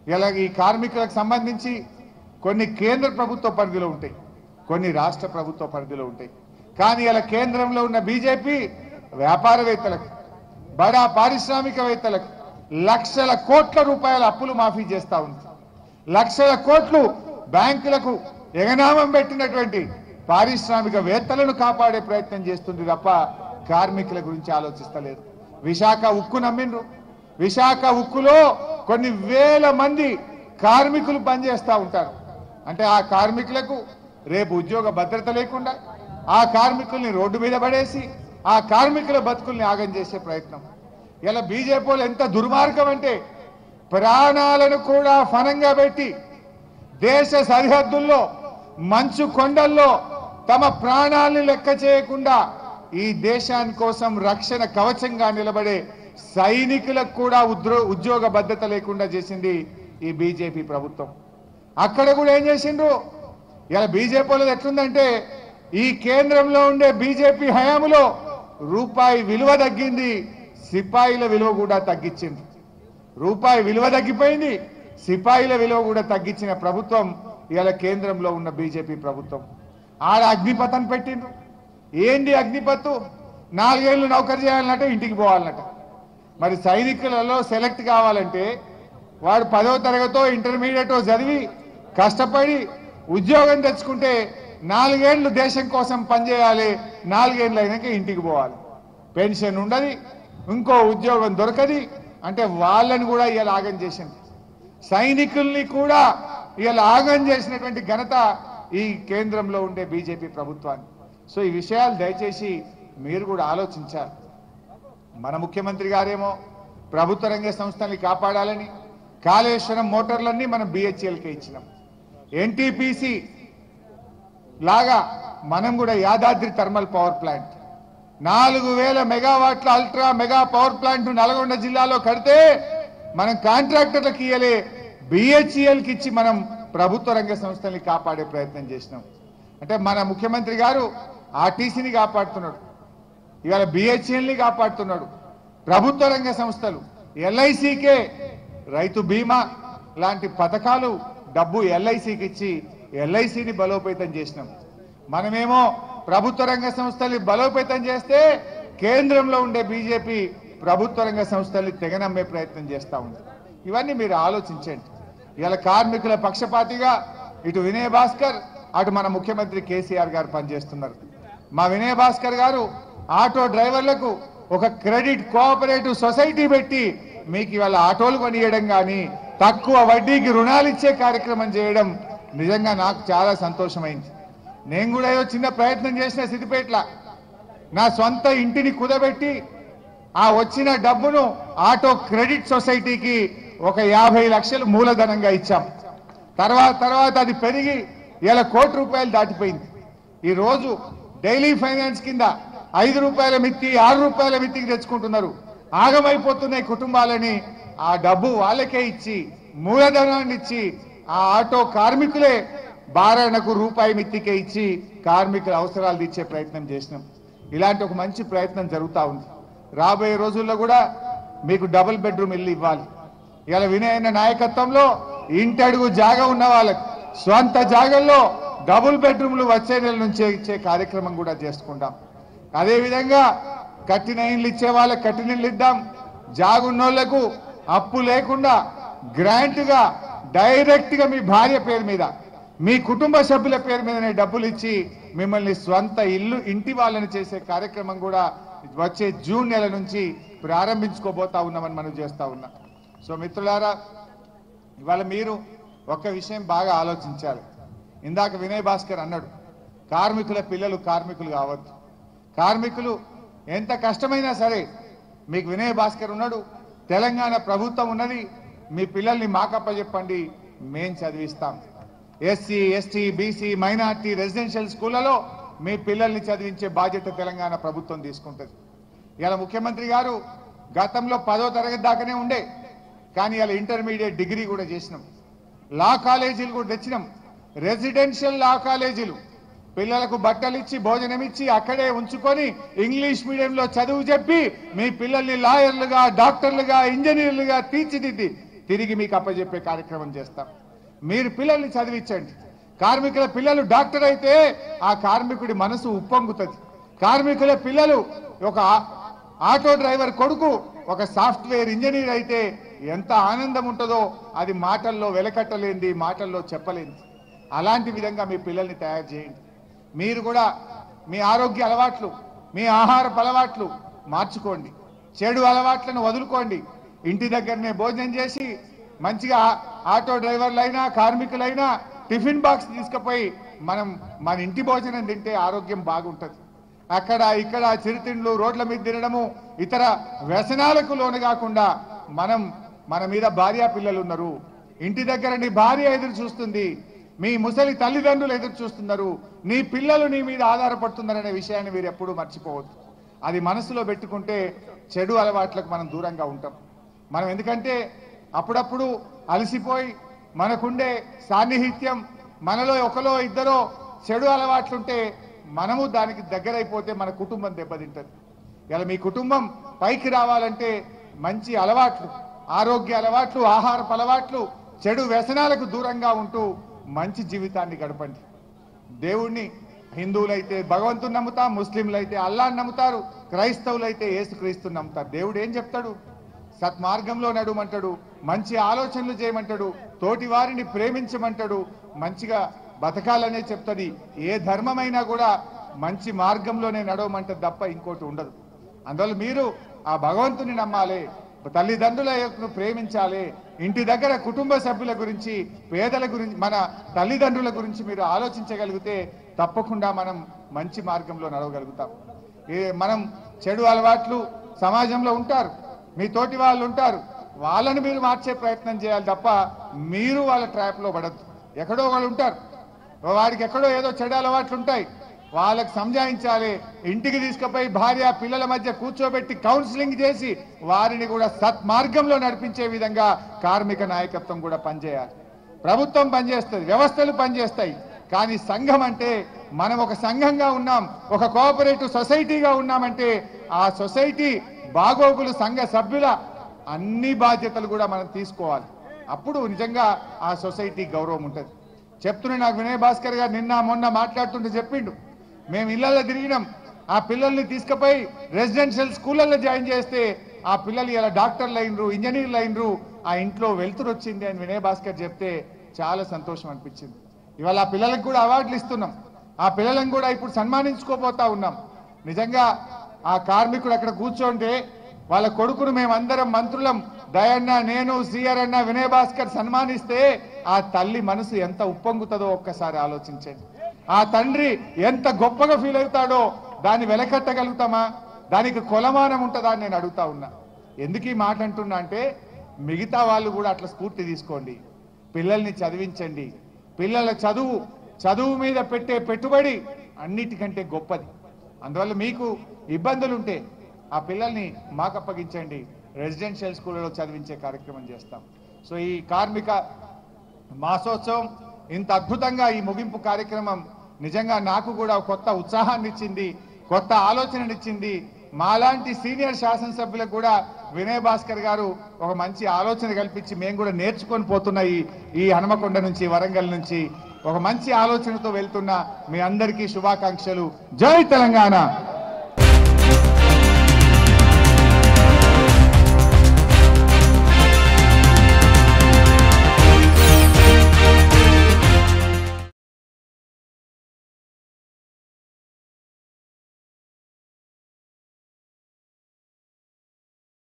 ఇలా ఈ కార్మికులకు సంబంధించి కొన్ని కేంద్ర ప్రభుత్వ పరిధిలో ఉంటాయి కొన్ని రాష్ట్ర ప్రభుత్వ పరిధిలో ఉంటాయి కానీ ఇలా కేంద్రంలో ఉన్న బీజేపీ వ్యాపారవేత్తలకు బడా పారిశ్రామికవేత్తలకు లక్షల కోట్ల రూపాయల అప్పులు మాఫీ చేస్తా ఉంది లక్షల కోట్లు బ్యాంకులకు ఎగనామం పెట్టినటువంటి పారిశ్రామికవేత్తలను కాపాడే ప్రయత్నం చేస్తుంది తప్ప కార్మికుల గురించి ఆలోచిస్తలేదు విశాఖ ఉక్కు నమ్మిండ్రు విశాఖ ఉక్కులో కొన్ని వేల మంది కార్మికులు పనిచేస్తూ ఉంటారు అంటే ఆ కార్మికులకు రేపు ఉద్యోగ భద్రత లేకుండా ఆ కార్మికుల్ని రోడ్డు మీద పడేసి ఆ కార్మికుల బతుకుల్ని ఆగం చేసే ప్రయత్నం ఇలా బీజేపీ వాళ్ళు ఎంత దుర్మార్గం అంటే ప్రాణాలను కూడా ఫనంగా పెట్టి దేశ సరిహద్దుల్లో మంచు కొండల్లో తమ ప్రాణాలను లెక్క చేయకుండా ఈ దేశాని కోసం రక్షణ కవచంగా నిలబడే సైనికులకు కూడా ఉద్రో ఉద్యోగ భద్రత లేకుండా చేసింది ఈ బీజేపీ ప్రభుత్వం అక్కడ కూడా ఏం చేసిండ్రు ఇలా బీజేపీ వాళ్ళది ఎట్లుందంటే ఈ కేంద్రంలో ఉండే బీజేపీ హయాములో రూపాయి విలువ తగ్గింది సిపాయిల విలువ కూడా తగ్గించింది రూపాయి విలువ తగ్గిపోయింది సిపాయిల విలువ కూడా తగ్గించిన ప్రభుత్వం ఇవాళ కేంద్రంలో ఉన్న బీజేపీ ప్రభుత్వం ఆడ అగ్నిపథం పెట్టిండ్రు ఏంటి అగ్నిపత్తు నాలుగేళ్లు నౌకరు చేయాలన్నట్ట ఇంటికి పోవాలన్నట మరి సైనికులలో సెలెక్ట్ కావాలంటే వాడు పదవ తరగతో ఇంటర్మీడియట్ చదివి కష్టపడి ఉద్యోగం తెచ్చుకుంటే నాలుగేళ్లు దేశం కోసం పనిచేయాలి నాలుగేళ్ళు అయినాక ఇంటికి పోవాలి పెన్షన్ ఉండదు ఇంకో ఉద్యోగం దొరకది అంటే వాళ్ళని కూడా ఇవాళ ఆగం చేసింది సైనికుల్ని కూడా ఇవాళ ఆగం చేసినటువంటి ఘనత ఈ కేంద్రంలో ఉండే బీజేపీ ప్రభుత్వాన్ని సో ఈ విషయాలు దయచేసి మీరు కూడా ఆలోచించాలి మన ముఖ్యమంత్రి గారేమో ప్రభుత్వ రంగ సంస్థల్ని కాపాడాలని కాళేశ్వరం మోటార్లన్నీ మనం బిహెచ్ఎల్కే ఇచ్చినాం ఎన్టీపీసీ లాగా మనం కూడా యాదాద్రి థర్మల్ పవర్ ప్లాంట్ నాలుగు వేల మెగావాట్ల ultra mega power plant Nalgonda జిల్లాలో కడితే మనం కాంట్రాక్టర్లకు ఇయ్యలే బిహెచ్ఎల్కి ఇచ్చి మనం ప్రభుత్వ రంగ సంస్థల్ని కాపాడే ప్రయత్నం చేసినాం అంటే మన ముఖ్యమంత్రి గారు ఆర్టీసీని కాపాడుతున్నాడు ఇవాళ బిహెచ్ఎల్ని కాపాడుతున్నాడు ప్రభుత్వ రంగ సంస్థలు ఎల్ఐసికే రైతు బీమా లాంటి పథకాలు డబ్బు ఎల్ఐసికి ఇచ్చి ఎల్ఐసిని బలోపేతం చేసినాం మనమేమో ప్రభుత్వ రంగ సంస్థల్ని బలోపేతం చేస్తే కేంద్రంలో ఉండే బీజేపీ ప్రభుత్వ రంగ సంస్థల్ని తెగనమ్మే ప్రయత్నం చేస్తా ఉంది ఇవన్నీ మీరు ఆలోచించండి ఇవాళ కార్మికుల పక్షపాతిగా ఇటు వినయ్ భాస్కర్ అటు మన ముఖ్యమంత్రి కేసీఆర్ గారు పనిచేస్తున్నారు మా వినయ్ భాస్కర్ గారు ఆటో డ్రైవర్లకు ఒక క్రెడిట్ కోఆపరేటివ్ సొసైటీ పెట్టి మీకు ఇవాళ ఆటోలు కొనియడం కానీ తక్కువ వడ్డీకి రుణాలు ఇచ్చే కార్యక్రమం చేయడం నిజంగా నాకు చాలా సంతోషమైంది నేను కూడా ఏదో చిన్న ప్రయత్నం చేసిన సిద్దిపేట్ల నా సొంత ఇంటిని కుదబెట్టి ఆ వచ్చిన డబ్బును ఆటో క్రెడిట్ సొసైటీకి ఒక యాభై లక్షలు మూలధనంగా ఇచ్చాం తర్వాత తర్వాత అది పెరిగి ఇలా కోటి రూపాయలు దాటిపోయింది ఈ రోజు డైలీ ఫైనాన్స్ కింద ఐదు రూపాయల మిత్తి ఆరు రూపాయల మిత్తికి తెచ్చుకుంటున్నారు ఆగమైపోతున్నాయి కుటుంబాలని ఆ డబ్బు వాళ్ళకే ఇచ్చి మూలధనాన్ని ఇచ్చి ఆ ఆటో కార్మికులే బారణకు రూపాయి మిత్తికే ఇచ్చి కార్మికుల అవసరాలు తీర్చే ప్రయత్నం చేసినాం ఇలాంటి ఒక మంచి ప్రయత్నం జరుగుతూ ఉంది రాబోయే రోజుల్లో కూడా మీకు డబుల్ బెడ్రూమ్ ఇల్లు ఇవ్వాలి ఇలా వినయన నాయకత్వంలో ఇంటి అడుగు జాగా ఉన్న వాళ్ళకి స్వంత జాగల్లో డబుల్ బెడ్రూమ్లు వచ్చే నెల నుంచే ఇచ్చే కార్యక్రమం కూడా చేసుకుంటాం అదేవిధంగా కట్టిన ఇండ్లు ఇచ్చే వాళ్ళకి కట్టిన ఇండ్లు ఇద్దాం జాగున్నోళ్లకు అప్పు లేకుండా గ్రాంట్ గా డైరెక్ట్ గా మీ భార్య పేరు మీద మీ కుటుంబ సభ్యుల పేరు మీదనే డబ్బులు ఇచ్చి మిమ్మల్ని స్వంత ఇల్లు ఇంటి వాళ్ళని చేసే కార్యక్రమం కూడా వచ్చే జూన్ నెల నుంచి ప్రారంభించుకోబోతా ఉన్నామని మనం చేస్తా ఉన్నాం సో మిత్రులారా ఇవాళ మీరు ఒక్క విషయం బాగా ఆలోచించాలి ఇందాక వినయ్ భాస్కర్ అన్నాడు కార్మికుల పిల్లలు కార్మికులు కావద్దు కార్మికులు ఎంత కష్టమైనా సరే మీకు వినయ్ భాస్కర్ ఉన్నాడు తెలంగాణ ప్రభుత్వం ఉన్నది మీ పిల్లల్ని మాకప్ప చెప్పండి మేం చదివిస్తాం SC ST BC minority residential స్కూళ్లలో మీ పిల్లల్ని చదివించే బాధ్యత తెలంగాణ ప్రభుత్వం తీసుకుంటుంది ఇలా ముఖ్యమంత్రి గారు గతంలో పదో తరగతి దాకానే ఉండే కానీ ఇలా ఇంటర్మీడియట్ డిగ్రీ కూడా చేసినాం లా కాలేజీలు కూడా తెచ్చినాం రెసిడెన్షియల్ లా కాలేజీలు పిల్లలకు బట్టలు ఇచ్చి భోజనం ఇచ్చి అక్కడే ఉంచుకొని ఇంగ్లీష్ మీడియంలో చదువు చెప్పి మీ పిల్లల్ని లాయర్లుగా డాక్టర్లుగా ఇంజనీర్లుగా తీర్చిదిద్ది తిరిగి మీకు అప్పజెప్పే కార్యక్రమం చేస్తాం మీరు పిల్లల్ని చదివించండి కార్మికుల పిల్లలు డాక్టర్ అయితే ఆ కార్మికుడి మనసు ఉప్పొంగుతుంది కార్మికుల పిల్లలు ఒక ఆ- ఆటో డ్రైవర్ కొడుకు ఒక సాఫ్ట్వేర్ ఇంజనీర్ అయితే ఎంత ఆనందం ఉంటుందో అది మాటల్లో వెలకట్టలేంది మాటల్లో చెప్పలేంది అలాంటి విధంగా మీ పిల్లల్ని తయారు చేయండి మీరు కూడా మీ ఆరోగ్య అలవాట్లు మీ ఆహారపు అలవాట్లు మార్చుకోండి చెడు అలవాట్లను వదులుకోండి ఇంటి దగ్గరనే భోజనం చేసి మంచిగా ఆటో డ్రైవర్లైనా కార్మికులైనా టిఫిన్ బాక్స్ తీసుకుపోయి మనం మన ఇంటి భోజనం తింటే ఆరోగ్యం బాగుంటుంది అక్కడ ఇక్కడ చిరుతిండ్లు రోడ్ల మీద తినడము ఇతర వ్యసనాలకు లోను కాకుండా మనం మన మీద భార్యా పిల్లలు ఉన్నారు ఇంటి దగ్గర నీ భార్య ఎదురు చూస్తుంది మీ ముసలి తల్లిదండ్రులు ఎదురు చూస్తున్నారు నీ పిల్లలు నీ మీద ఆధారపడుతున్నారనే విషయాన్ని మీరు ఎప్పుడూ మర్చిపోవద్దు అది మనసులో పెట్టుకుంటే చెడు అలవాట్లకు మనం దూరంగా ఉంటాం మనం ఎందుకంటే అప్పుడప్పుడు అలసిపోయి మనకుండే సాన్నిహిత్యం మనలో ఒకలో ఇద్దరో చెడు అలవాట్లుంటే మనము దానికి దగ్గరైపోతే మన కుటుంబం దెబ్బతింటది ఇలా మీ కుటుంబం పైకి రావాలంటే మంచి అలవాట్లు ఆరోగ్య అలవాట్లు ఆహారపు అలవాట్లు చెడు వ్యసనాలకు దూరంగా ఉంటూ మంచి జీవితాన్ని గడపండి దేవుణ్ణి హిందువులైతే భగవంతుని నమ్ముతాం ముస్లింలైతే అల్లాని నమ్ముతారు క్రైస్తవులైతే యేసుక్రీస్తుని నమ్ముతారు దేవుడు ఏం చెప్తాడు సత్మార్గంలో నడుమంటాడు మంచి ఆలోచనలు చేయమంటాడు తోటి వారిని ప్రేమించమంటాడు మంచిగా బతకాలనే చెప్తుంది ఏ ధర్మమైనా కూడా మంచి మార్గంలోనే నడవమంటది తప్ప ఇంకోటి ఉండదు అందువల్ల మీరు ఆ భగవంతుని నమ్మాలి తల్లిదండ్రులను ప్రేమించాలి ఇంటి దగ్గర కుటుంబ సభ్యుల గురించి పేదల గురించి మన తల్లిదండ్రుల గురించి మీరు ఆలోచించగలిగితే తప్పకుండా మనం మంచి మార్గంలో నడవగలుగుతాం ఏ మనం చెడు అలవాట్లు సమాజంలో ఉంటారు మీ తోటి వాళ్ళు ఉంటారు వాళ్ళని మీరు మార్చే ప్రయత్నం చేయాలి తప్ప మీరు వాళ్ళ ట్రాప్లో పడద్దు ఎక్కడో వాళ్ళు ఉంటారు వాడికి ఎక్కడో ఏదో చెడు అలవాట్లు ఉంటాయి వాళ్ళకి సంజాయించాలి ఇంటికి తీసుకుపోయి భార్య పిల్లల మధ్య కూర్చోబెట్టి కౌన్సిలింగ్ చేసి వారిని కూడా సత్మార్గంలో నడిపించే విధంగా కార్మిక నాయకత్వం కూడా పనిచేయాలి ప్రభుత్వం పనిచేస్తుంది వ్యవస్థలు పనిచేస్తాయి కానీ సంఘం అంటే మనం ఒక సంఘంగా ఉన్నాం ఒక కోఆపరేటివ్ సొసైటీగా ఉన్నామంటే ఆ సొసైటీ బాగోగులు సంఘ సభ్యుల అన్ని బాధ్యతలు కూడా మనం తీసుకోవాలి అప్పుడు నిజంగా ఆ సొసైటీ గౌరవం ఉంటుంది చెప్తున్నా నాకు వినయ్ భాస్కర్ గారు నిన్న మొన్న మాట్లాడుతుంటే చెప్పిండు మేము ఇళ్లలో తిరిగినాం ఆ పిల్లల్ని తీసుకుపోయి రెసిడెన్షియల్ స్కూళ్ళల్లో జాయిన్ చేస్తే ఆ పిల్లలు ఇలా డాక్టర్లు అయినరు ఇంజనీర్లు అయినరు ఆ ఇంట్లో వెలుతురు వచ్చింది అని వినయ్ భాస్కర్ చెప్తే చాలా సంతోషం అనిపించింది ఇవాళ ఆ పిల్లలకు కూడా అవార్డులు ఇస్తున్నాం ఆ పిల్లలను కూడా ఇప్పుడు సన్మానించుకోబోతా ఉన్నాం నిజంగా ఆ కార్మికుడు అక్కడ కూర్చోంటే వాళ్ళ కొడుకును మేమందరం మంత్రులం దయన్న నేను సీఆర్ అన్న వినయ్ భాస్కర్ సన్మానిస్తే ఆ తల్లి మనసు ఎంత ఉప్పొంగుతుందో ఒక్కసారి ఆలోచించండి ఆ తండ్రి ఎంత గొప్పగా ఫీల్ అవుతాడో దాన్ని వెలకట్టగలుగుతామా దానికి కొలమానం ఉంటుందా అని నేను అడుగుతా ఉన్నా ఎందుకు ఈ మాట అంటున్నా అంటే మిగతా వాళ్ళు కూడా అట్లా స్ఫూర్తి తీసుకోండి పిల్లల్ని చదివించండి పిల్లల చదువు చదువు మీద పెట్టే పెట్టుబడి అన్నిటికంటే గొప్పది అందువల్ల మీకు ఇబ్బందులు ఉంటే ఆ పిల్లల్ని మాకు అప్పగించండి రెసిడెన్షియల్ స్కూళ్ళలో చదివించే కార్యక్రమం చేస్తాం సో ఈ కార్మిక మాసోత్సవం ఇంత అద్భుతంగా ఈ ముగింపు కార్యక్రమం నిజంగా నాకు కూడా ఒక కొత్త ఉత్సాహాన్ని ఇచ్చింది కొత్త ఆలోచననిచ్చింది మాలాంటి సీనియర్ శాసనసభ్యులకు కూడా వినయ్ భాస్కర్ గారు ఒక మంచి ఆలోచన కల్పించి మేము కూడా నేర్చుకొని పోతున్న ఈ ఈ హనుమకొండ నుంచి వరంగల్ నుంచి ఒక మంచి ఆలోచనతో వెళ్తున్న మీ అందరికీ శుభాకాంక్షలు జై తెలంగాణ